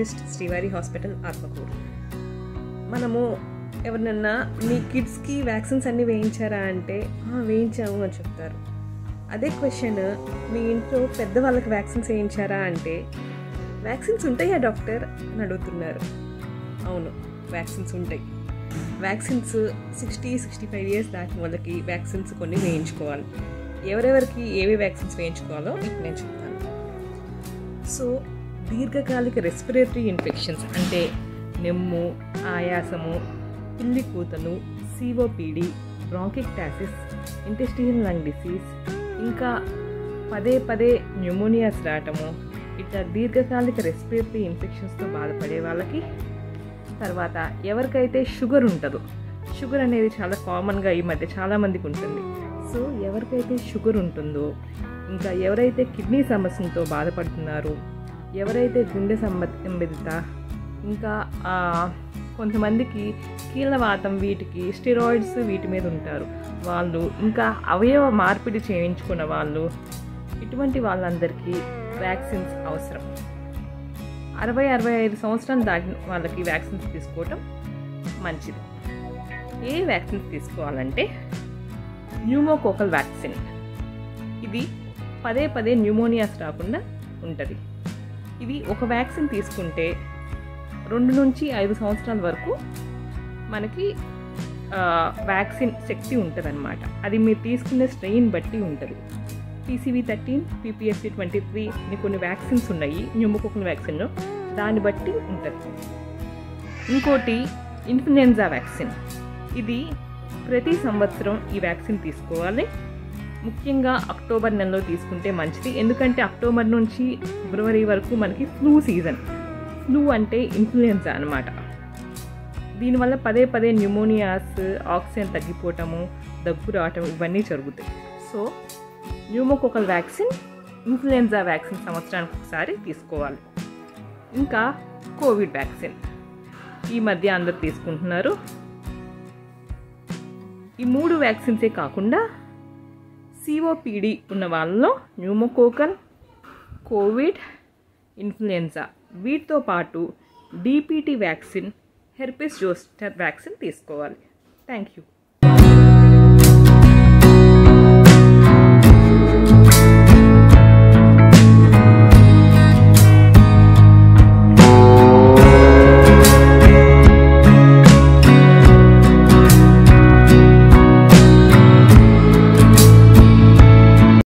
immunologist శ్రీవారి hospital Atmakur మనము ఎవరినన్నా మీ కిడ్స్కి వ్యాక్సిన్స్ అన్నీ వేయించారా అంటే "ఆ, వేయించాము అని చెప్తారు అదే క్వశ్చన్ మీ ఇంట్లో పెద్దవాళ్ళకి వ్యాక్సిన్స్ వేయించారా అంటే వ్యాక్సిన్స్ ఉంటాయా డాక్టర్ అని అడుగుతున్నారు అవును వ్యాక్సిన్స్ ఉంటాయి vaccines sixty sixty five years దాటిన వాళ్ళకి వ్యాక్సిన్స్ కొన్ని వేయించుకోవాలి ఎవరెవరికి ఏవి వ్యాక్సిన్స్ వేయించుకోవాలో ఇప్పుడు నేను చెప్తాను సో దీర్ఘకాలిక రెస్పిరేటరీ ఇన్ఫెక్షన్స్ అంటే నెమ్ము ఆయాసము పిల్లి కూతలు COPD bronchiectasis intestinal lung disease ఇంకా పదే పదే న్యూమోనియాస్ రావటము ఇట్లా దీర్ఘకాలిక రెస్పిరేటరీ ఇన్ఫెక్షన్స్తో బాధపడే వాళ్ళకి తర్వాత ఎవరికైతే షుగర్ ఉంటుందో షుగర్ అనేది చాలా కామన్గా ఈ మధ్య చాలామందికి ఉంటుంది సో ఎవరికైతే షుగర్ ఉంటుందో ఇంకా ఎవరైతే కిడ్నీ సమస్యలతో బాధపడుతున్నారో ఎవరైతే గుండె సంబంధిత ఇంకా ఆ, కొంతమందికి కీళ్ళవాతం వీటికి స్టిరాయిడ్స్ వీటి మీద ఉంటారు వాళ్ళు ఇంకా అవయవ మార్పిడి చేయించుకున్న వాళ్ళు ఇటువంటి వాళ్ళందరికీ వ్యాక్సిన్స్ అవసరం అరవై అరవై ఐదు సంవత్సరాలు దాటిన వాళ్ళకి వ్యాక్సిన్స్ తీసుకోవటం మంచిది ఏ వ్యాక్సిన్స్ తీసుకోవాలంటే న్యూమోకోకల్ వ్యాక్సిన్ ఇది పదే పదే న్యూమోనియాస్ రాకుండా ఉంటుంది ఇది ఒక వ్యాక్సిన్ తీసుకుంటే రెండు నుంచి ఐదు సంవత్సరాల వరకు మనకి ఆ, వ్యాక్సిన్ శక్తి ఉంటుంది అది మీరు తీసుకునే స్ట్రెయిన్ బట్టి ఉంటుంది PCV thirteen PPSC twenty three అని కొన్ని వ్యాక్సిన్స్ ఉన్నాయి న్యూమోకోకల్ వ్యాక్సిన్ దాన్ని బట్టి ఉంటుంది ఇంకోటి ఇన్ఫ్లుయెన్జా వ్యాక్సిన్ ఇది ప్రతి సంవత్సరం ఈ వ్యాక్సిన్ తీసుకోవాలి ముఖ్యంగా అక్టోబర్ నెలలో తీసుకుంటే మంచిది ఎందుకంటే అక్టోబర్ నుంచి ఫిబ్రవరి వరకు మనకి ఫ్లూ సీజన్ ఫ్లూ అంటే ఇన్ఫ్లుయెన్జా అనమాట దీనివల్ల పదే పదే న్యూమోనియాస్ ఆక్సిజన్ తగ్గిపోవటము దగ్గు రావటం ఇవన్నీ జరుగుతాయి so pneumococcal vaccine influenza vaccine సంవత్సరానికి ఒకసారి తీసుకోవాలి ఇంకా కోవిడ్ వ్యాక్సిన్ ఈ మధ్య అందరు తీసుకుంటున్నారు ఈ మూడు వ్యాక్సిన్సే కాకుండా సిఓపిడి ఉన్న వాళ్ళలో న్యూమోకోకల్ కోవిడ్ ఇన్ఫ్లుయెన్జా వీటితో పాటు DPT vaccine herpes zoster vaccine తీసుకోవాలి థ్యాంక్ యూ